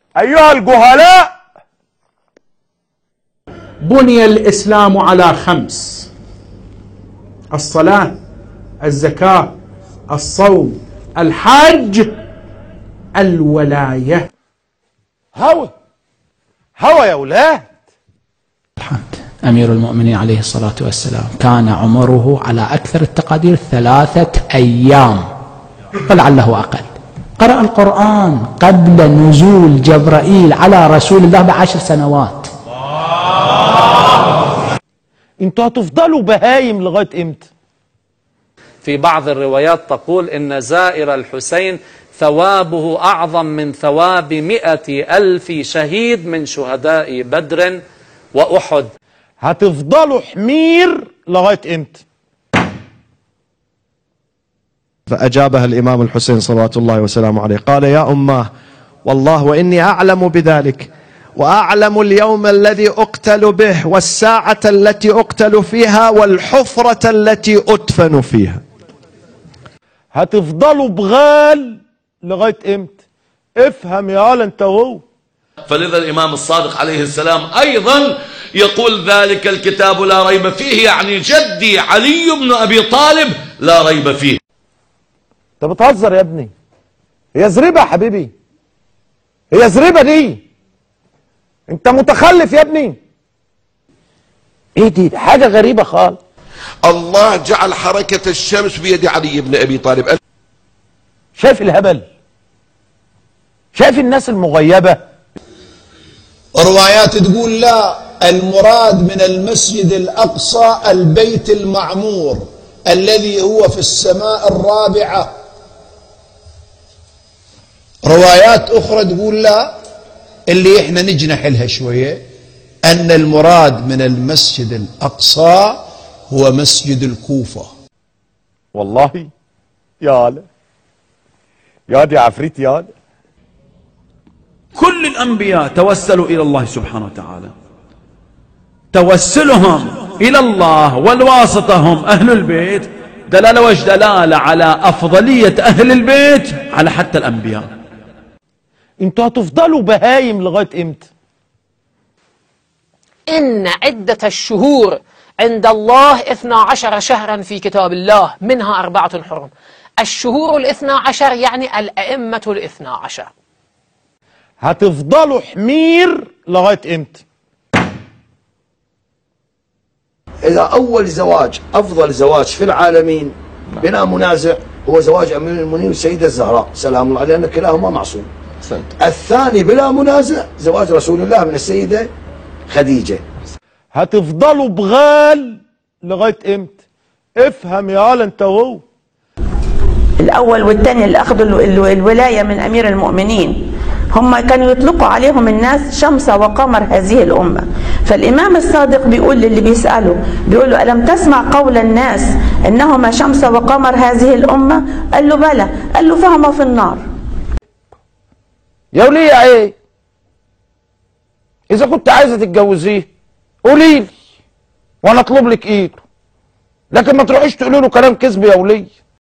أيها الجهلاء بني الإسلام على خمس الصلاة الزكاة الصوم الحج الولاية هوى هوى يا ولاد أمير المؤمنين عليه الصلاة والسلام كان عمره على أكثر التقادير ثلاثة أيام ولعله أقل قرأ القرآن قبل نزول جبرائيل على رسول الله بعشر سنوات انتوا هتفضلوا بهايم لغاية امتى في بعض الروايات تقول إن زائر الحسين ثوابه أعظم من ثواب مئة ألف شهيد من شهداء بدر وأحد هتفضلوا حمير لغاية امتى فأجابها الإمام الحسين صلوات الله وسلامه عليه قال يا أماه والله وإني أعلم بذلك وأعلم اليوم الذي أقتل به والساعة التي أقتل فيها والحفرة التي أدفن فيها هتفضلوا بغال لغاية امتى افهم يا هلا انت وهو فلذا الإمام الصادق عليه السلام أيضا يقول ذلك الكتاب لا ريب فيه يعني جدي علي بن أبي طالب لا ريب فيه انت بتهزر يا ابني هي زريبة يا حبيبي هي زريبة دي انت متخلف يا ابني ايه دي حاجة غريبة خالص الله جعل حركة الشمس بيد علي بن أبي طالب شايف الهبل شايف الناس المغيبة روايات تقول لا المراد من المسجد الأقصى البيت المعمور الذي هو في السماء الرابعة روايات أخرى تقول لا اللي احنا نجنح لها شوية أن المراد من المسجد الأقصى هو مسجد الكوفة والله يا هلا يا دي عفريت يا هلا كل الأنبياء توسلوا إلى الله سبحانه وتعالى توسلهم إلى الله والواسطة هم أهل البيت دلالة وش دلالة على أفضلية أهل البيت على حتى الأنبياء انتوا هتفضلوا بهايم لغاية امتى إن عدة الشهور عند الله اثنا عشر شهرا في كتاب الله منها أربعة حرم الشهور الاثنى عشر يعني الأئمة الاثنى عشر هتفضلوا حمير لغاية امتى إذا أول زواج أفضل زواج في العالمين بلا منازع هو زواج أمير المؤمنين والسيدة الزهراء سلام الله عليها لأن كلاهما معصوم الثاني بلا منازع زواج رسول الله من السيدة خديجة هتفضلوا بغال لغاية امتى افهم يا هلا انت وهو الأول والثاني اللي أخذوا ال- ال- الولاية من أمير المؤمنين هم كانوا يطلقوا عليهم الناس شمس وقمر هذه الأمة فالإمام الصادق بيقول للي بيسأله بيقول له ألم تسمع قول الناس إنهما شمس وقمر هذه الأمة قال له بلى قال له فهما في النار يا ولية ايه اذا كنت عايزة تتجوزيه قولي لي وانا اطلب لك ايده لكن ما تروحيش تقولي له كلام كذب يا ولية